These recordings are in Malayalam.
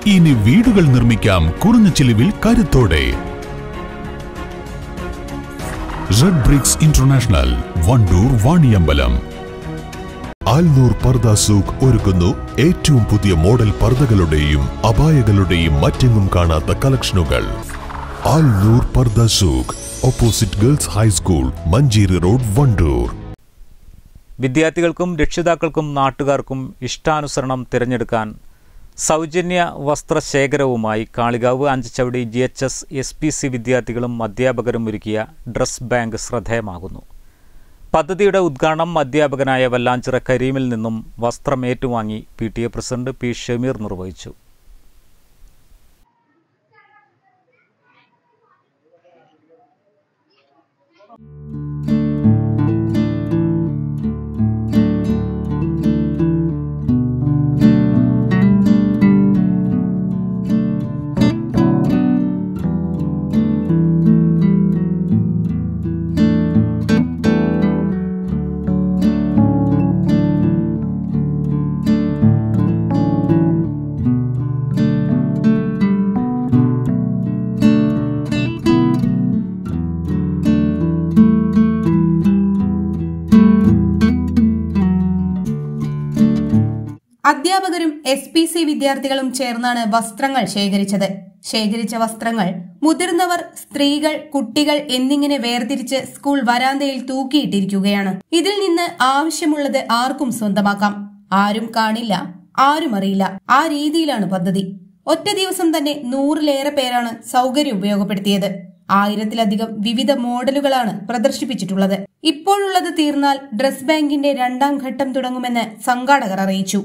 ഇനി വീടുകൾ നിർമ്മിക്കാം കുറഞ്ഞ ചിലവിൽ കരുത്തോടെ red bricks international Wandoor Vaniyambalam Alnoor Pardha Souq ഒരുക്കുന്നു ഏറ്റവും പുതിയ മോഡൽ പർദകളുടെയും അപായകളുടെയും മറ്റെങ്ങും കാണാത്ത കളക്ഷനുകൾ Alnoor Pardha Souq opposite girls high school Manjeri road Wandoor വിദ്യാർത്ഥികൾക്കും രക്ഷിതാക്കൾക്കും നാട്ടുകാർക്കും ഇഷ്ടാനുസരണം തിരഞ്ഞെടുക്കാൻ സൗജന്യ വസ്ത്രശേഖരവുമായി Kalikavu Anchachavadi G H S S P C വിദ്യാർത്ഥികളും അധ്യാപകരും ഒരുക്കിയ ഡ്രസ് ബാങ്ക് ശ്രദ്ധേയമാകുന്നു പദ്ധതിയുടെ ഉദ്ഘാടനം അധ്യാപകനായ വല്ലാഞ്ചിറ കരീമിൽ നിന്നും വസ്ത്രം ഏറ്റുവാങ്ങി P T A president P Shameer നിർവഹിച്ചു അധ്യാപകരും എസ് പി സി വിദ്യാർത്ഥികളും ചേർന്നാണ് വസ്ത്രങ്ങൾ ശേഖരിച്ചത് ശേഖരിച്ച വസ്ത്രങ്ങൾ മുതിർന്നവർ സ്ത്രീകൾ കുട്ടികൾ എന്നിങ്ങനെ വേർതിരിച്ച് സ്കൂൾ വരാന്തയിൽ തൂക്കിയിട്ടിരിക്കുകയാണ് ഇതിൽ നിന്ന് ആവശ്യമുള്ളത് ആർക്കും സ്വന്തമാക്കാം ആരും കാണില്ല ആരും അറിയില്ല ആ രീതിയിലാണ് പദ്ധതി ഒറ്റ ദിവസം തന്നെ നൂറിലേറെ പേരാണ് സൗകര്യം ഉപയോഗപ്പെടുത്തിയത് ആയിരത്തിലധികം വിവിധ മോഡലുകളാണ് പ്രദർശിപ്പിച്ചിട്ടുള്ളത് ഇപ്പോഴുള്ളത് തീർന്നാൽ ഡ്രസ് ബാങ്കിന്റെ രണ്ടാം ഘട്ടം തുടങ്ങുമെന്ന് സംഘാടകർ അറിയിച്ചു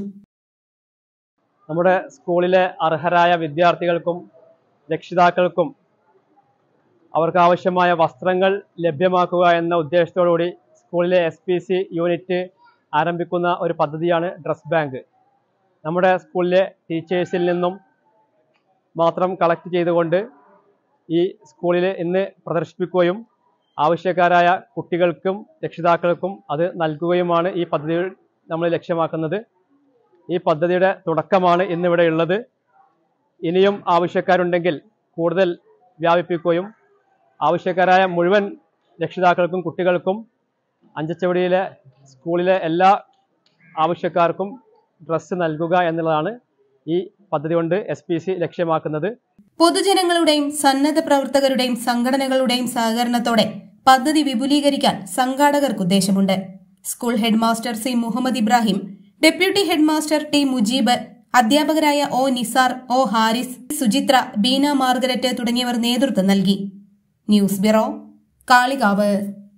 നമ്മുടെ സ്കൂളിലെ അർഹരായ വിദ്യാർത്ഥികൾക്കും രക്ഷിതാക്കൾക്കും അവർക്ക് ആവശ്യമായ വസ്ത്രങ്ങൾ ലഭ്യമാക്കുക എന്ന ഉദ്ദേശത്തോടുകൂടി സ്കൂളിലെ എസ് പി സി യൂണിറ്റ് ആരംഭിക്കുന്ന ഒരു പദ്ധതിയാണ് ഡ്രസ് ബാങ്ക് നമ്മുടെ സ്കൂളിലെ ടീച്ചേഴ്സിൽ നിന്നും മാത്രം കളക്ട് ചെയ്തുകൊണ്ട് ഈ സ്കൂളിൽ ഇന്ന് പ്രദർശിപ്പിക്കുകയും ആവശ്യക്കാരായ കുട്ടികൾക്കും രക്ഷിതാക്കൾക്കും അത് നൽകുകയുമാണ് ഈ പദ്ധതി നമ്മൾ ലക്ഷ്യമാക്കുന്നത് ഈ പദ്ധതിയുടെ തുടക്കമാണ് ഇന്നിവിടെ ഉള്ളത് ഇനിയും ആവശ്യക്കാരുണ്ടെങ്കിൽ കൂടുതൽ വ്യാപിപ്പിക്കുകയും ആവശ്യക്കാരായ മുഴുവൻ രക്ഷിതാക്കൾക്കും കുട്ടികൾക്കും അഞ്ചച്ചവടിയിലെ സ്കൂളിലെ എല്ലാ ആവശ്യക്കാർക്കും ഡ്രസ്സ് നൽകുക എന്നുള്ളതാണ് ഈ പദ്ധതി കൊണ്ട് എസ് പി സി ലക്ഷ്യമാക്കുന്നത് പൊതുജനങ്ങളുടെയും സന്നദ്ധ പ്രവർത്തകരുടെയും സംഘടനകളുടെയും സഹകരണത്തോടെ പദ്ധതി വിപുലീകരിക്കാൻ സംഘാടകർക്ക് ഉദ്ദേശമുണ്ട് school headmaster C Muhammad Ibrahim deputy headmaster T Mujeeb അധ്യാപകരായ O Nisar O Haris Suchitra Beena Margaret തുടങ്ങിയവർ നേതൃത്വം നൽകി ന്യൂസ് ബ്യൂറോ കാളികാവ്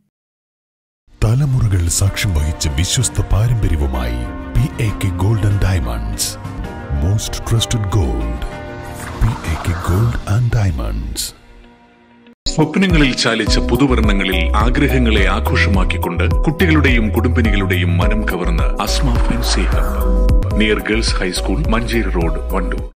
തലമുറകൾ സാക്ഷ്യം വഹിച്ച വിശ്വസ്ത പാരമ്പര്യവുമായി P A K golden diamonds most trusted gold P A K gold and diamonds സ്വപ്നങ്ങളിൽ ചാലിച്ച പുതുവർണ്ണങ്ങളിൽ ആഗ്രഹങ്ങളെ ആഘോഷമാക്കിക്കൊണ്ട് കുട്ടികളുടെയും കുടുംബിനികളുടെയും മനം കവർന്ന് Asma fancy hub near girls high school Manjeri road Wandoor